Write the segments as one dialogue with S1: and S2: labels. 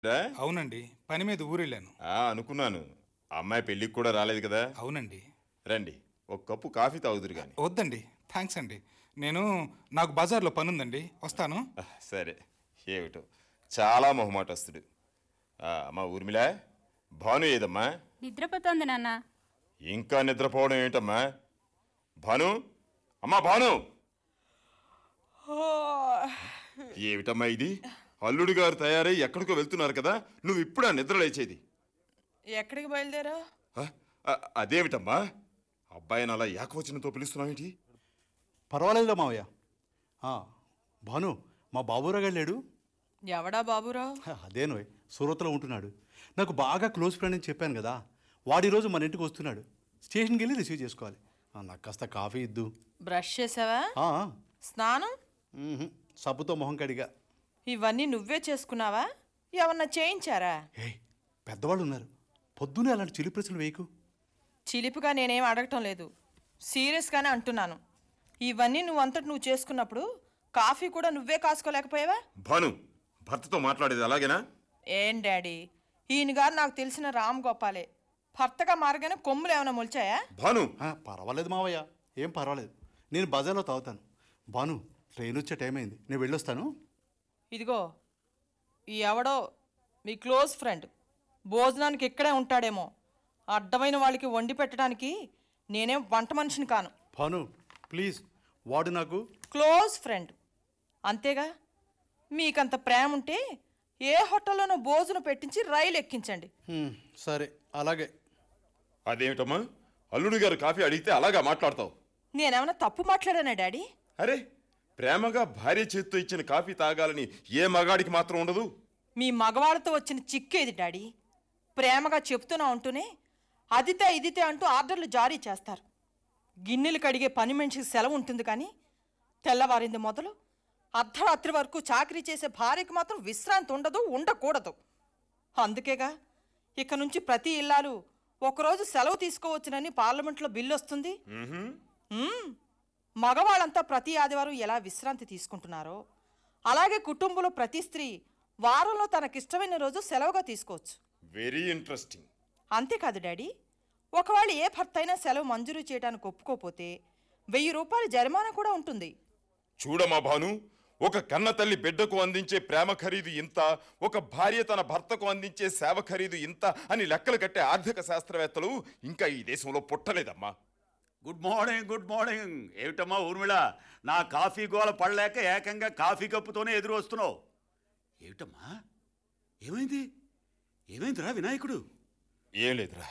S1: రా?
S2: అవునండి పని మీద ఊరెళ్ళాను
S1: ఆ, అనుకున్నాను ఆ అమ్మాయి పెళ్ళికి కూడా రాలేదు కదా
S2: అవునండి
S1: రండి ఒక కప్పు కాఫీ తాగుదురు కానీ
S2: వద్దండి థ్యాంక్స్ అండి నేను నాకు బజార్లో పని ఉందండి వస్తాను
S1: సరే ఏమిటో చాలా మొహమాటస్తుడు ఆ, అమ్మా ఊర్మిళ భాను ఏదమ్మా
S3: నిద్రపోతోంది నాన్న
S1: ఇంకా నిద్రపోవడం ఏంటమ్మా భాను అమ్మా భాను ఏమిటమ్మా ఇది అల్లుడు గారు తయారై ఎక్కడికో వెళ్తున్నారు కదా నువ్వు ఇప్పుడా నిద్ర లేచేది
S4: ఎక్కడికి బయలుదేరా
S1: ఆ, ఆ, అదేమిటమ్మా అబ్బాయిని అలా ఏకవచనంతో పిలుస్తున్నావేంటి
S5: పర్వాలేదురా మావయ్య ఆ, భాను మా బాబురావు గారు లేడు
S4: ఎవడా బాబురావు
S5: హ, అదేనోయ్ సూరత్లో ఉంటున్నాడు నాకు బాగా క్లోజ్ ఫ్రెండ్ అని చెప్పాను కదా వాడి రోజు మన ఇంటికి వస్తున్నాడు స్టేషన్కి వెళ్ళి రిసీవ్ చేసుకోవాలి ఆ, నాకు కాస్త కాఫీ ఇద్దు
S4: బ్రష్ చేసావా
S5: ఆ,
S4: స్నానం
S5: మ్మ్హ్. సబ్బుతో మొహం కడిగా
S4: ఇవన్నీ నువ్వే చేసుకున్నావా ఎవరన్నా చేయించారా
S5: ఏయ్ పెద్దవాళ్ళు ఉన్నారు పొద్దునే అలాంటి చిలి ప్రశ్నలు వేయకు
S4: చిలిపిగా నేనేం అడగటం లేదు సీరియస్గానే అంటున్నాను ఇవన్నీ నువ్వు అంతటి నువ్వు చేసుకున్నప్పుడు కాఫీ కూడా నువ్వే కాసుకోలేకపోయావా
S1: భాను భర్తతో మాట్లాడేది అలాగేనా
S4: ఏం డాడీ ఈయన గారు నాకు తెలిసిన రామ్ గోపాలే భర్తగా మారగానే కొమ్ములు ఏమైనా మొలిచాయా
S1: భాను
S5: ఆ, పర్వాలేదు మావయ్య ఏం పర్వాలేదు నేను బజార్లో తాగుతాను భాను ట్రైన్ వచ్చే టైం అయింది నేను వెళ్ళొస్తాను
S4: ఇదిగో ఈ ఎవడో మీ క్లోజ్ ఫ్రెండ్ భోజనానికి ఇక్కడే ఉంటాడేమో అడ్డమైన వాళ్ళకి వండి పెట్టడానికి నేనేం వంట మనిషిని కాను
S5: భాను ప్లీజ్ వాడు నాకు
S4: క్లోజ్ ఫ్రెండ్ అంతేగా మీకంత ప్రేమ ఉంటే ఏ హోటల్లోనో భోజనం పెట్టించి రైలు ఎక్కించండి
S5: హ్మ్, సరే అలాగే
S1: అదేమిటమ్మా అల్లుడు గారు కాఫీ అడిగితే అలాగా మాట్లాడతావు
S4: నేనేమైనా తప్పు మాట్లాడానా డాడీ
S1: అరే ప్రేమగా భార్య చేత్తో ఇచ్చిన కాఫీ తాగాలని ఏ మగాడికి మాత్రం ఉండదు
S4: మీ మగవాళ్ళతో వచ్చిన చిక్కేది డాడీ ప్రేమగా చెప్తూనే ఉంటూనే అదితే ఇదితే అంటూ ఆర్డర్లు జారీ చేస్తారు గిన్నెలు కడిగే పని మనిషికి సెలవు ఉంటుంది కానీ తెల్లవారింది మొదలు అర్ధరాత్రి వరకు చాకరీ చేసే భార్యకి మాత్రం విశ్రాంతి ఉండదు ఉండకూడదు అందుకేగా ఇక నుంచి ప్రతి ఇల్లాలు ఒకరోజు సెలవు తీసుకోవచ్చునని పార్లమెంట్లో బిల్లు వస్తుంది మ్మ్. మగవాళ్ళంతా ప్రతి ఆదివారం ఎలా విశ్రాంతి తీసుకుంటున్నారో అలాగే కుటుంబంలో ప్రతి స్త్రీ వారంలో తనకిష్టమైన రోజు సెలవుగా తీసుకోవచ్చు
S1: వెరీ ఇంట్రెస్టింగ్
S4: అంతేకాదు డాడీ ఒకవేళ ఏ భర్త అయినా సెలవు మంజూరు చేయడానికి ఒప్పుకోపోతే వెయ్యి రూపాయల జరిమానా కూడా ఉంటుంది
S1: చూడమ్మా భాను ఒక కన్న తల్లి బిడ్డకు అందించే ప్రేమ ఖరీదు ఇంత ఒక భార్య తన భర్తకు అందించే సేవ ఖరీదు ఇంత అని లెక్కలు కట్టే ఆర్థిక శాస్త్రవేత్తలు ఇంకా ఈ దేశంలో పుట్టలేదమ్మా
S6: గుడ్ మార్నింగ్ గుడ్ మార్నింగ్ ఏమిటమ్మా ఊర్మిళ నా కాఫీ గోల పడలేక ఏకంగా కాఫీ కప్పుతోనే ఎదురు వస్తున్నావు ఏమిటమ్మా ఏమైంది ఏమైందిరా వినాయకుడు
S1: ఏం లేదురా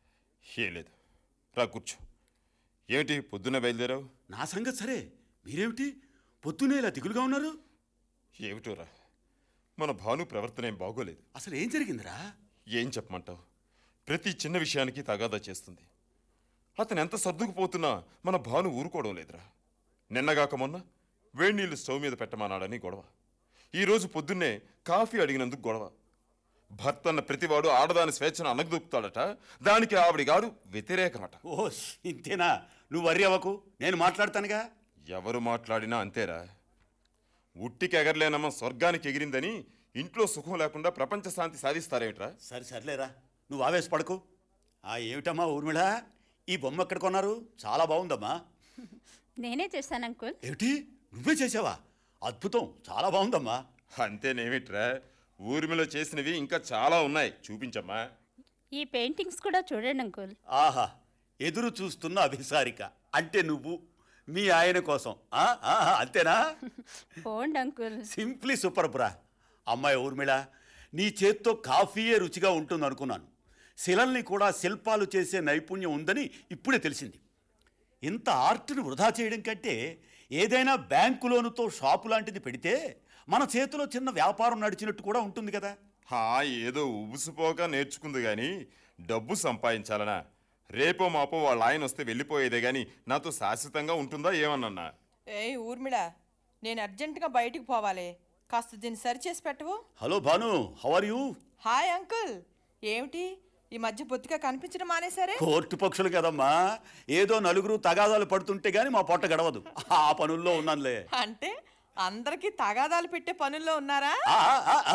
S1: ఏం లేదు రా కూర్చో ఏమిటి పొద్దున్న బయలుదేరావు
S6: నా సంగతి సరే మీరేమిటి పొద్దునే ఇలా దిగులుగా ఉన్నారు
S1: ఏమిటోరా మన భాను ప్రవర్తన ఏం బాగోలేదు
S6: అసలు ఏం జరిగిందిరా
S1: ఏం చెప్పమంటావు ప్రతి చిన్న విషయానికి తగాదా చేస్తుంది అతను ఎంత సర్దుకుపోతున్నా మన భాను ఊరుకోవడం లేదురా నిన్నగాక మొన్న వేడి నీళ్లు స్టవ్ మీద పెట్టమన్నాడని గొడవ ఈరోజు పొద్దున్నే కాఫీ అడిగినందుకు గొడవ భర్త అన్న ప్రతివాడు ఆడదాని స్వేచ్ఛను అనగదొక్కుతాడట దానికి ఆవిడిగాడు వ్యతిరేకమట
S6: ఓ ఇంతేనా నువ్వు వర్రి అవ్వకు నేను మాట్లాడతానుగా
S1: ఎవరు మాట్లాడినా అంతేరా ఉట్టికి ఎగరలేనమ్మ స్వర్గానికి ఎగిరిందని ఇంట్లో సుఖం లేకుండా ప్రపంచ శాంతి సాధిస్తారేమిట్రా
S6: సరే సర్లేరా నువ్వు ఆవేశపడకు ఆ ఏమిటమ్మా ఊర్మిళ ఈ బొమ్మ ఎక్కడ కొన్నారు చాలా బాగుందమ్మా
S3: నేనే చేశాను అంకుల్
S6: ఏమిటి నువ్వే చేసావా అద్భుతం చాలా బాగుందమ్మా
S1: అంతేనేమిట్రా ఊర్మిలో చేసినవి ఇంకా చాలా ఉన్నాయి చూపించమ్మా
S3: ఈ పెయింటింగ్స్ కూడా చూడండి అంకుల్
S6: ఆహా ఎదురు చూస్తున్న అభిసారిక అంటే నువ్వు మీ ఆయన కోసం ఆ? ఆహా, అంతేనా
S3: పోండి అంకుల్
S6: సింప్లీ సూపర్ బ్రా అమ్మాయి ఊర్మిళ నీ చేత్తో కాఫీయే రుచిగా ఉంటుంది అనుకున్నాను శిలల్ని కూడా శిల్పాలు చేసే నైపుణ్యం ఉందని ఇప్పుడే తెలిసింది ఇంత ఆర్ట్ని వృధా చేయడం కంటే ఏదైనా బ్యాంకు లోనుతో షాపు లాంటిది పెడితే మన చేతిలో చిన్న వ్యాపారం నడిచినట్టు కూడా ఉంటుంది కదా
S1: హా ఏదో ఉబుసుపోక నేర్చుకుంది గాని డబ్బు సంపాదించాలనా రేపో మాపో వాళ్ళ ఆయన వస్తే వెళ్ళిపోయేదే గాని నాతో శాశ్వతంగా ఉంటుందా ఏమన్నా
S4: ఏయ్ ఊర్మిళ నేను అర్జెంటుగా బయటికి పోవాలి కాస్త దీన్ని సరిచేసి పెట్టవు
S6: hello Bhanu how are you
S4: hi uncle ఏమిటి ఈ మధ్య బొత్తిగా కనిపించడం మానేసరే
S6: కోర్టు పక్షులు కదమ్మా ఏదో నలుగురు తగాదాలు పడుతుంటే గాని మా పొట్ట గడవదు ఆ పనుల్లో ఉన్నానులే
S4: అంటే అందరికీ తగాదాలు పెట్టే పనుల్లో ఉన్నారా
S6: ఆ, ఆ, ఆ,